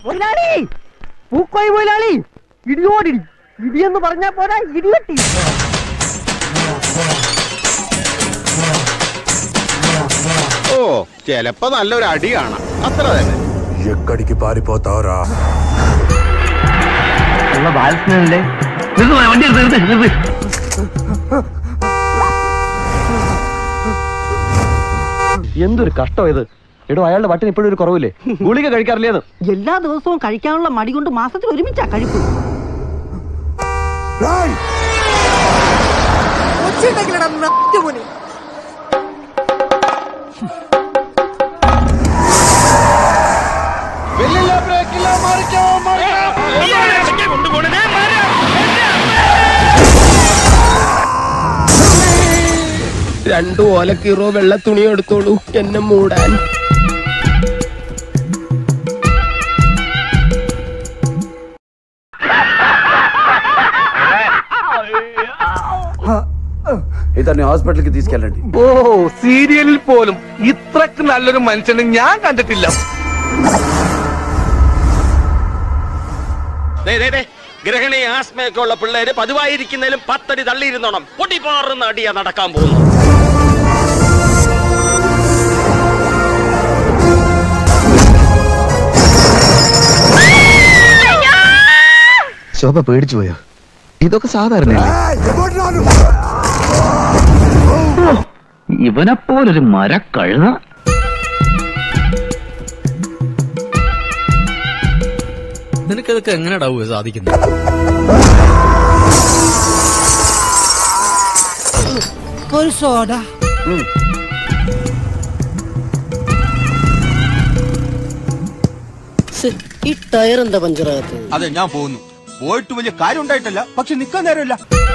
മുതലാളി പൂക്കോയി മുതലാളി ഇടിയോടിടി ഇടിയെന്ന് പറഞ്ഞാ പോരാ ഇടിവെട്ടി ഓ ചെലപ്പോ നല്ലൊരു അടി കാണാം അത്ര തന്നെ ఎక్కడికి పారిపోతావురా ഉള്ള ബാലത്തിനല്ലേ വണ്ടി നിർത്ത് നിർത്ത് എന്തൊരു കഷ്ടം ഇത് എടോ അയാളുടെ വട്ടിന് ഇപ്പോഴും ഒരു കുറവില്ലേ ഗുളിക കഴിക്കാറില്ലേന്ന് എല്ലാ ദിവസവും കഴിക്കാനുള്ള മടി കൊണ്ട് മാസത്തിൽ ഒരുമിച്ചാ കഴിപ്പ് రాయ్ രണ്ടു ഓലക്കീറോ വെള്ള തുണി എടുത്തോളൂ എന്നെ മൂടാൻ ఇతన్ని హాస్పిటల్ కి తీసుకెళ్ళండి ഓ സീരിയലിൽ പോലും ഇത്രക്ക് നല്ലൊരു മനുഷ്യനെ ഞാൻ കണ്ടിട്ടില്ല ദേ, ദേ, ദേ, ഗ്രഹണി ആസ്മയൊക്കെ ഉള്ള പിള്ളേര് പതിവായിരിക്കുന്നതിലും പത്തടി തള്ളിയിരുന്നോണം പൊട്ടിപ്പാറുന്ന അടിയാ നടക്കാൻ പോകുന്നു ശോഭ പേടിച്ചു പോയോ ഇതൊക്കെ സാധാരണയല്ലേ ഇവനെപ്പോലൊരു മരക്കഴുത നിനക്കതൊക്കെ എങ്ങനെയാടാവുക സാധിക്കുന്നത് ഈ ടയർ എന്താ പഞ്ചറാകത്ത് അതെ ഞാൻ പോകുന്നു പോയിട്ട് വലിയ കാര്യം ഉണ്ടായിട്ടല്ല പക്ഷെ നിക്കാൻ നേരമില്ല